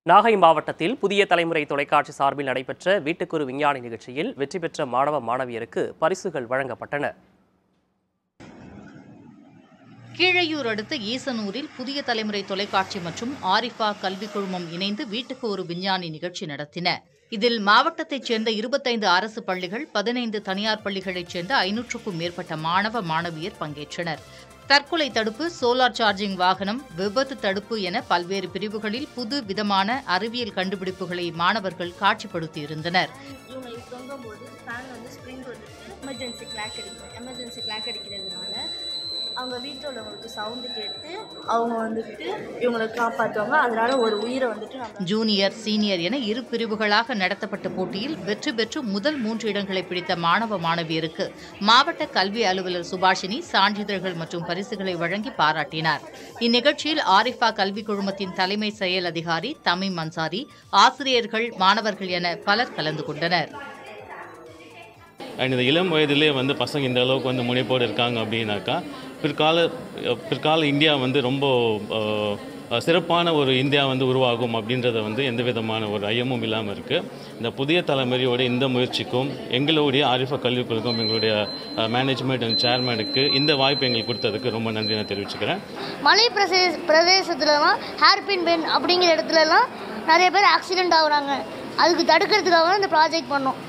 நாகை மாவட்டத்தில் புதிய தலைமுறை தொலைக்காட்சி சார்பில் நடைபெற்ற வீட்டுக்குரு விஞ்ஞானி நிகழ்ச்சியில் வெற்றி பெற்ற மாணவ மாணவியருக்கு பரிசுகள் வழங்கப்பட்டன கீழையூர் அடுத்த ஈசனூரில் புதிய தலைமுறை தொலைக்காட்சி மற்றும் ஆரிஃபா கல்விக் குழுமம் இணைந்து வீட்டுக்கு ஒரு விஞ்ஞானி நிகழ்ச்சி நடத்தின இதில் மாவட்டத்தைச் சேர்ந்த இருபத்தைந்து அரசு பள்ளிகள் பதினைந்து தனியார் பள்ளிகளைச் சேர்ந்த ஐநூற்றுக்கும் மேற்பட்ட மாணவ மாணவியர் பங்கேற்றனர் தற்கொலை தடுப்பு சோலார் சார்ஜிங் வாகனம் விபத்து தடுப்பு என பல்வேறு பிரிவுகளில் புது விதமான அறிவியல் கண்டுபிடிப்புகளை மாணவர்கள் காட்சிப்படுத்தியிருந்தனர் இவங்க இது தொங்கும்போது ஃபேன் வந்து ஸ்ப்ரிங் வந்துட்டு எமர்ஜென்சி கிளாக் அடிக்கும் எமர்ஜென்சி கிளாக் அடிக்கிறதுனால அவங்க வீட்டில் உள்ளவங்களுக்கு சவுண்டு கேட்டு அவங்க வந்துட்டு இவங்களை காப்பாற்றுவாங்க அதனால ஒரு உயிரை வந்துட்டு நம்ம ஜூனியர் சீனியர் என இரு பிரிவுகளாக நடத்தப்பட்ட போட்டியில் வெற்றி பெற்று முதல் மூன்று இடங்களை பிடித்த மாணவ மாணவியருக்கு மாவட்ட கல்வி அலுவலர் சுபாஷினி சான்றிதழ்கள் மற்றும் பரிசுகளை வழங்கி பாராட்டினார் இந்நிகழ்ச்சியில் ஆரிஃபா கல்விக் குழுமத்தின் தலைமை செயல் அதிகாரி தமீம் அன்சாரி ஆசிரியர்கள் மாணவர்கள் என பலர் கலந்து கொண்டனர் அண்ட் இந்த இளம் வயதிலே வந்து பசங்க இந்த அளவுக்கு வந்து முனைப்போடு இருக்காங்க அப்படின்னாக்கா பிற்கால பிற்கால இந்தியா வந்து ரொம்ப அஹ், அஹ், சிறப்பான ஒரு இந்தியா வந்து உருவாகும் அப்படின்றத வந்து எந்த விதமான ஒரு ஐயமும் இல்லாமல் இருக்குது இந்த புதிய தலைமுறையோட இந்த முயற்சிக்கும் எங்களுடைய ஆரிஃபா கல்விக் குழுக்கும் எங்களுடைய மேனேஜ்மெண்ட் அண்ட் சேர்மனுக்கு இந்த வாய்ப்பு எங்களுக்கு கொடுத்ததுக்கு ரொம்ப நன்றி நான் தெரிவிச்சுக்கிறேன் மலை பிரதேச பிரதேசத்துலலாம் ஹேர்பின் பென் அப்படிங்கிற இடத்துலலாம் நிறைய பேர் ஆக்சிடென்ட் ஆகுறாங்க அதுக்கு தடுக்கிறதுக்காக இந்த ப்ராஜெக்ட் பண்ணோம்